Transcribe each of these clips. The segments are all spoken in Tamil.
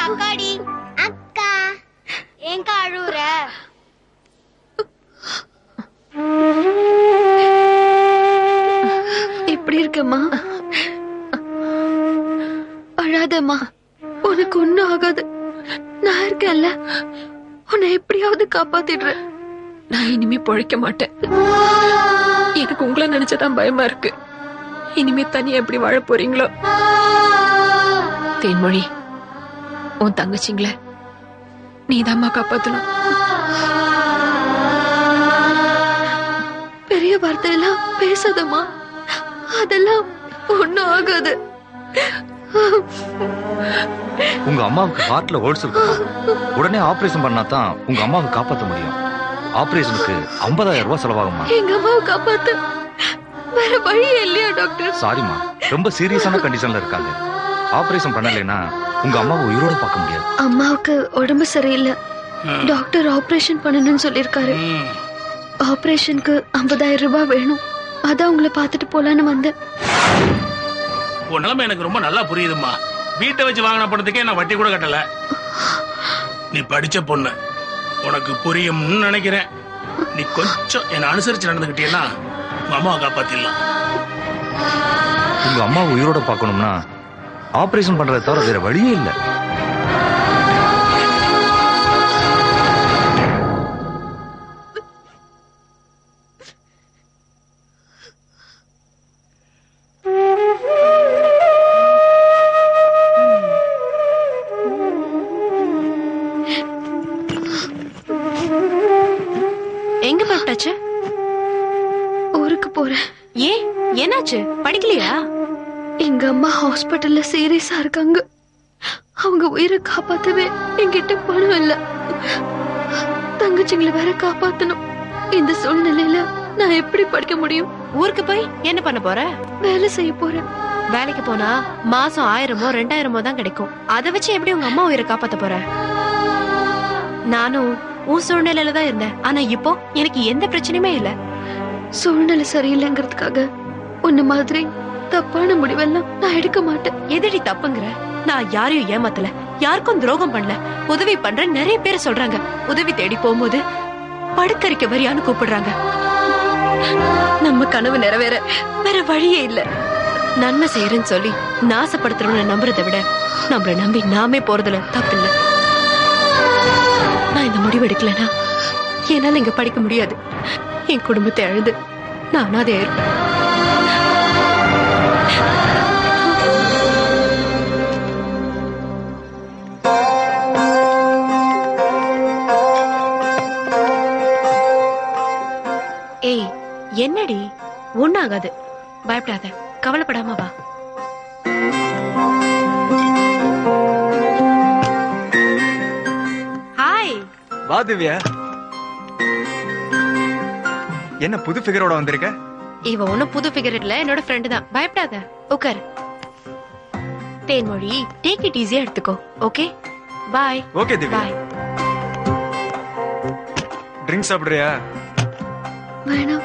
அக்காடி அக்கா ஏங்கா அழுவுற எப்படி இருக்கம்மா அழாதம்மா உனக்கு ஒண்ணும் ஆகாது நான் இருக்கேன்ல உன்னை எப்படியாவது காப்பாத்திடுறேன் நான் இனிமே பொழைக்க மாட்டேன் எனக்கு உங்களை நினைச்சதான் பயமா இருக்கு இனிமே தனியா எப்படி வாழ போறீங்களோ தேன்மொழி உன் தங்கச்சிங்கள நீதாம்மா காப்பாத்தணும் பெரிய வார்த்தையெல்லாம் பேசாதம்மா அதெல்லாம் ஒண்ணும் ஆகாது உங்க அம்மாவுக்கு ஹார்ட்ல ஹோல்ஸ் இருக்கு உடனே ஆபரேஷன் பண்ணா தான் உங்க அம்மாவை காப்பாத்த முடியும் ஆபரேஷனுக்கு 50000 ரூபாய் செலவாகுமா எங்க அம்மாவை காப்பாத்த வேற வழியே இல்லையா டாக்டர் சாரிம்மா ரொம்ப சீரியஸான கண்டிஷன்ல இருக்காங்க ஆபரேஷன் பண்ணலைன்னா உங்க அம்மாவை உயிரோட பார்க்க முடியாது அம்மாவுக்கு உடம்பு சரியில்லை டாக்டர் ஆபரேஷன் பண்ணணும்னு சொல்லிருக்காரு ஆபரேஷனுக்கு 50000 ரூபாய் வேணும் அதான் உங்களை பார்த்துட்டு போலான்னு வந்தேன் உன் நிலைமை எனக்கு ரொம்ப நல்லா புரியுதும்மா வீட்டை வச்சு வாங்கின பணத்துக்கே நான் வட்டி கூட கட்டல நீ படிச்ச பொண்ணு உனக்கு புரியும்னு நினைக்கிறேன் நீ கொஞ்சம் என்னை அனுசரிச்சு நடந்துக்கிட்டீன்னா உங்க அம்மாவை காப்பாத்திடலாம் உங்க அம்மாவை உயிரோட பார்க்கணும்னா ஆபரேஷன் பண்றதை தவிர வேற வழியே இல்ல எங்க பட்டாச்சு ஊருக்கு போறேன் ஏன் என்னாச்சு படிக்கலையா எங்க அம்மா ஹாஸ்பிட்டல்ல சீரியஸா இருக்காங்க அவங்க உயிரை காப்பாத்தவே என்கிட்ட பணம் இல்ல தங்கச்சிங்களை வேற காப்பாத்தணும் இந்த சூழ்நிலையில நான் எப்படி படிக்க முடியும் ஊருக்கு போய் என்ன பண்ண போற வேலை செய்ய போறேன் வேலைக்கு போனா மாசம் ஆயிரமோ ரெண்டாயிரமோ தான் கிடைக்கும் அதை வச்சு எப்படி உங்க அம்மா உயிரை காப்பாத்த போற நானும் உன் சூழ்நிலையில தான் இருந்தேன் ஆனா இப்போ எனக்கு எந்த பிரச்சனையுமே இல்ல சூழ்நிலை சரியில்லைங்கிறதுக்காக உன்ன மாதிரி தப்பான முடிவெல்லாம் நான் எடுக்க மாட்டேன் எதிரி தப்புங்கிற நான் யாரையும் ஏமாத்தல யாருக்கும் துரோகம் பண்ணல உதவி பண்ற நிறைய பேர் சொல்றாங்க உதவி தேடி போகும்போது படுக்கறிக்க வரியான்னு கூப்பிடுறாங்க நம்ம கனவு நிறைவேற வேற வழியே இல்ல நன்மை செய்யறேன்னு சொல்லி நாசப்படுத்துறவனை நம்புறதை விட நம்மள நம்பி நாமே போறதுல தப்பில்ல நான் இந்த முடிவு எடுக்கலனா என்னால இங்க படிக்க முடியாது என் குடும்பத்தை அழுது நான் அனாதை ஆயிருப்பேன் ஏய் என்னடி ஒண்ணாகாது பயப்படாத கவலைப்படாம வா ஹாய் வா திவ்யா என்ன புது ஃபிகரோட வந்திருக்க இவ ஒண்ணும் புது ஃபிகர் இல்ல என்னோட ஃப்ரெண்டு தான் பயப்படாத உட்கார் தேன்மொழி டேக் இட் ஈஸியா எடுத்துக்கோ okay bye okay Divya bye drink சாப்பிடுறியா வேணாம்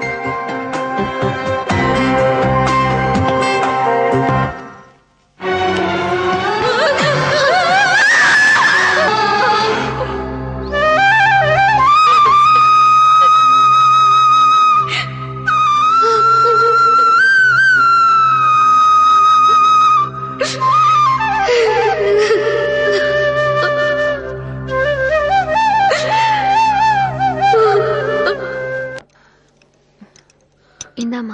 இந்தாம்மா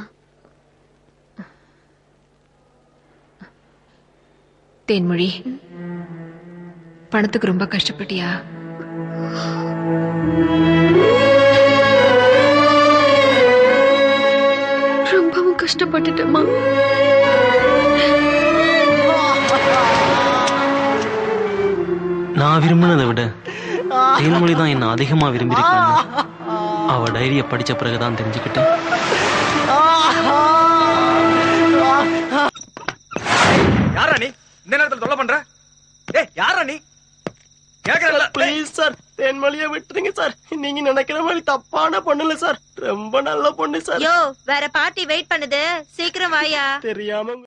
தேன்மொழி பணத்துக்கு ரொம்ப கஷ்டப்பட்டியா ரொம்பவும் கஷ்டப்பட்டுட்டேம்மா நான் விரும்பினதை விட தேன்மொழி தான் என்ன அதிகமா விரும்பியிருக்கான்னு அவ டைரிய படிச்ச பிறகுதான் தெரிஞ்சுக்கிட்டேன் யாரா நீ இந்த நேரத்துல தொல்லை பண்ற ஏய் யாரா நீ கேக்குறல ப்ளீஸ் சார் தென்மொழியை விட்டுருங்க சார் நீங்க நினைக்கிற மாதிரி தப்பான பொண்ணு இல்ல சார் ரொம்ப நல்ல பொண்ணு சார் யோ வேற பார்ட்டி வெயிட் பண்ணுது சீக்கிரம் வாயா தெரியாம